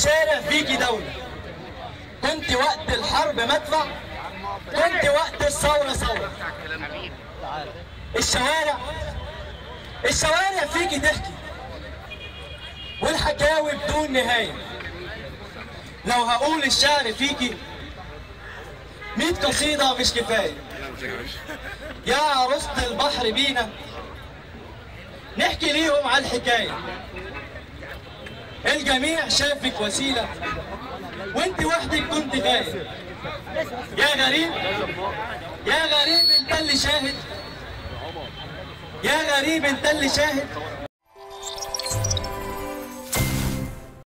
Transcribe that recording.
شارع فيكي دولة كنت وقت الحرب مدفع كنت وقت الثورة ثورة الشوارع الشوارع فيكي تحكي والحكاوي بدون نهاية لو هقول الشعر فيكي ميت قصيدة مش كفاية يا عروسة البحر بينا نحكي ليهم على الحكاية الجميع شافك وسيلة وانت وحدك كنت غايب يا غريب يا غريب انت اللي شاهد يا غريب انت اللي شاهد